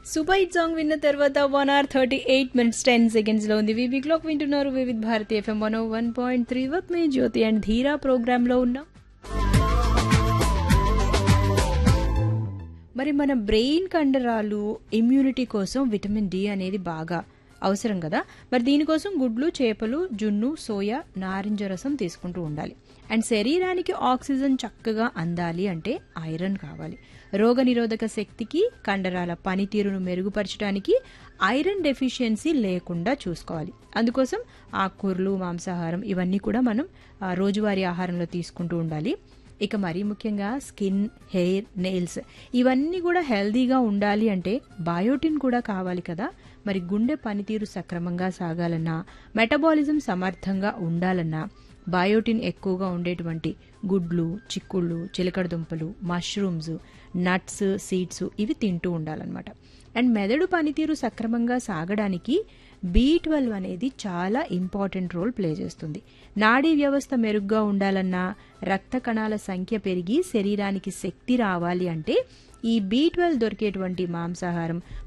super hit song విన్న తర్వాత one hour thirty eight minutes ten seconds లో ఉంది వివి క్లాక్ వింటున్నారు Vividh Bharati FM one one point three వక్ మీ జ్యోతి అండ్ ధీరా ప్రోగ్రామ్ లో ఉన్నాం మరి మన బ్రెయిన్ కండరాలు ఇమ్యూనిటీ కోసం విటమిన్ డి అనేది బాగా అవసరం కదా మరి దీనికోసం గుడ్లు చేపలు జున్ను సోయా నారింజ రసం తీసుకుంటూ ఉండాలి అండ్ శరీరానికి ఆక్సిజన్ చక్కగా అందాలి అంటే ఐరన్ కావాలి రోగనిరోధక శక్తికి కండరాల పనితీరును మెరుగుపరచడానికి ఐరన్ డెఫిషియన్సీ లేకుండా చూసుకోవాలి అందుకోసం ఆకుకూరలు మాంసాహారం ఇవన్నీ కూడా మనం ఆ, రోజువారీ ఆహారంలో తీసుకుంటూ ఉండాలి ఇక మరీ ముఖ్యంగా స్కిన్ హెయిర్ నెయిల్స్ ఇవన్నీ కూడా హెల్దీగా ఉండాలి అంటే బయోటిన్ కూడా కావాలి కదా మరి గుండె పనితీరు సక్రమంగా సాగాలన్నా మెటబాలిజం సమర్థంగా ఉండాలన్నా బయోటిన్ ఎక్కువగా ఉండేటువంటి గుడ్లు చిక్కుళ్ళు చిలకడ దుంపలు మష్రూమ్స్ నట్స్ సీడ్స్ ఇవి తింటూ ఉండాలన్నమాట అండ్ మెదడు పనితీరు సక్రమంగా సాగడానికి బి ట్వెల్వ్ అనేది చాలా ఇంపార్టెంట్ రోల్ ప్లే చేస్తుంది నాడీ వ్యవస్థ మెరుగ్గా ఉండాలన్నా రక్త కణాల సంఖ్య పెరిగి శరీరానికి శక్తి రావాలి అంటే ఈ బి ట్వెల్వ్ దొరికేటువంటి మాంసాహారం